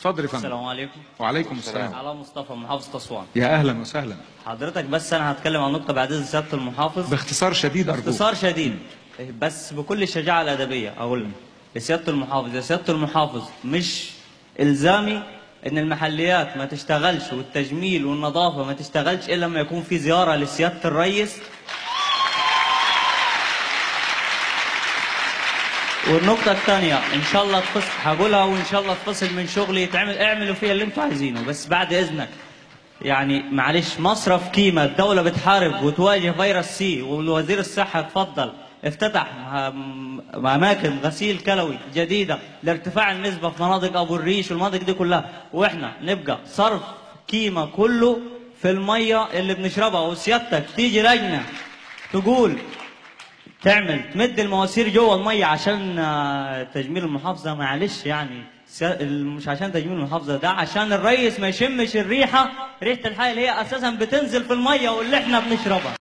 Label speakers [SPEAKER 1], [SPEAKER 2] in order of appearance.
[SPEAKER 1] اتفضل يا فندم
[SPEAKER 2] السلام عليكم
[SPEAKER 1] وعليكم السلام
[SPEAKER 2] على مصطفى محافظة أسوان
[SPEAKER 1] يا اهلا وسهلا
[SPEAKER 2] حضرتك بس أنا هتكلم عن نقطة بعد إذن سيادة المحافظ
[SPEAKER 1] باختصار شديد ارجوك
[SPEAKER 2] باختصار شديد بس بكل الشجاعة الأدبية أقول لك لسيادة المحافظ يا سيادة المحافظ مش إلزامي إن المحليات ما تشتغلش والتجميل والنظافة ما تشتغلش إلا لما يكون في زيارة لسيادة الرئيس والنقطة الثانية إن شاء الله تفصل هقولها وإن شاء الله تفصل من شغلي يتعمل اعملوا فيها اللي أنتوا عايزينه بس بعد إذنك يعني معلش مصرف كيمة الدولة بتحارب وتواجه فيروس سي والوزير الصحة اتفضل افتتح م- أماكن غسيل كلوي جديدة لارتفاع النسبة في مناطق أبو الريش والمناطق دي كلها وإحنا نبقى صرف كيمة كله في المية اللي بنشربها وسيادتك تيجي لجنة تقول تعمل تمد المواسير جوه الميه عشان آه، تجميل المحافظه معلش يعني سيا- ال- مش عشان تجميل المحافظه ده عشان الريس ما يشمش الريحه ريحه الحي اللي هي اساسا بتنزل في الميه واللي احنا بنشربها